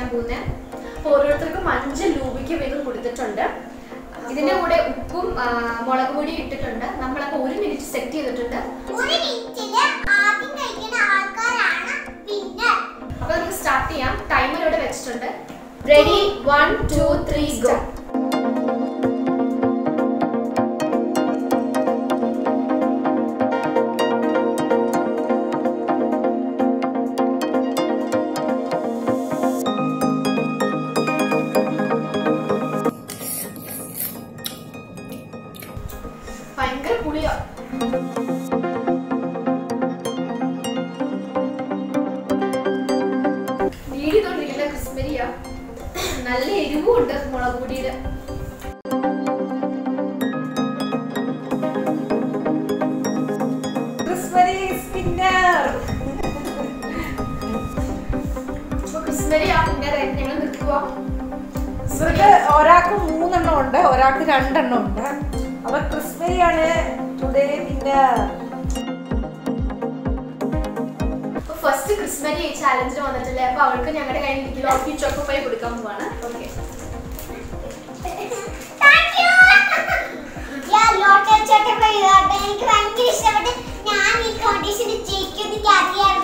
ചെയ്യാൻ പോകുന്നത് അപ്പോൾ ഓരോരുത്തർക്കും അഞ്ച് ലൂബിക്ക് വീതം കൊടുത്തിട്ടുണ്ട് ഇതിന്റെ കൂടെ ഉപ്പും ആ, മുളക് പൊടി ഇട്ടിട്ടുണ്ട് നമ്മളപ്പോൾ ഒരു മിനിറ്റ് സെറ്റ് ചെയ്തിട്ടുണ്ട് ഒരു മിനിറ്റില് ആദ്യം കഴിക്കുന്ന ആൾക്കാരാണ് വിന്നർ അപ്പോൾ നമുക്ക് സ്റ്റാർട്ട് ചെയ്യാം ടൈമർ ഇവിടെ വെച്ചിട്ടുണ്ട് ready one two three go ഭയങ്കര പുളിയാ വീടിതൊണ്ടിരിക്കുന്ന ക്രിസ്മരിയ നല്ല എരിവും ഉണ്ട് മുളക് പൊടിയുടെ ക്രിസ്മരി സ്പിന്നർ അപ്പൊ ക്രിസ്മരിയ പിന്നെ ഞങ്ങൾ നിൽക്കുക ഇവർക്ക് ഒരാൾക്ക് മൂന്നെണ്ണം ഉണ്ട് ഒരാൾക്ക് രണ്ടെണ്ണം ഉണ്ട് അപ്പൊ ക്രിസ്മരിയാണ് ടുഡേ വിന്നർ അപ്പൊ ഫസ്റ്റ് ക്രിസ്മരി ചാലഞ്ചിന് വന്നിട്ടില്ലേ അപ്പൊ അവൾക്ക് ഞങ്ങളുടെ കയ്യിൽ ഇരിക്കുന്ന ഓഫി ചോക്കോപ്പൈ കൊടുക്കാൻ പോവാണ് ഓക്കെ താങ്ക് യു യാ ലോട്ടർ ചോട്ടപ്പ ഇതാട്ടെ എനിക്ക് ഭയങ്കര ഇഷ്ടപ്പെട്ടു ഞാൻ ഈ കോമ്പറ്റീഷനിൽ ജയിക്കുമെന്ന് എനിക്ക് അറിയാമായിരുന്നു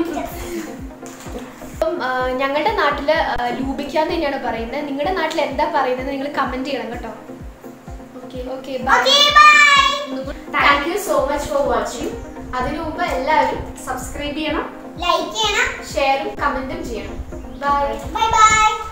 അപ്പം ആ, ഞങ്ങളുടെ നാട്ടില് ആ, ലൂബിക്ക എന്ന് തന്നെയാണ് പറയുന്നത് നിങ്ങളുടെ നാട്ടിൽ എന്താ പറയുന്നത് നിങ്ങൾ കമന്റ് ചെയ്യണം കേട്ടോ okay okay okay bye thank you so much for watching അതിനു മുമ്പ് എല്ലാവരും സബ്സ്ക്രൈബ് ചെയ്യണം ലൈക്ക് ചെയ്യണം ഷെയറും കമന്റും ചെയ്യണം ബൈ ബൈ ബൈ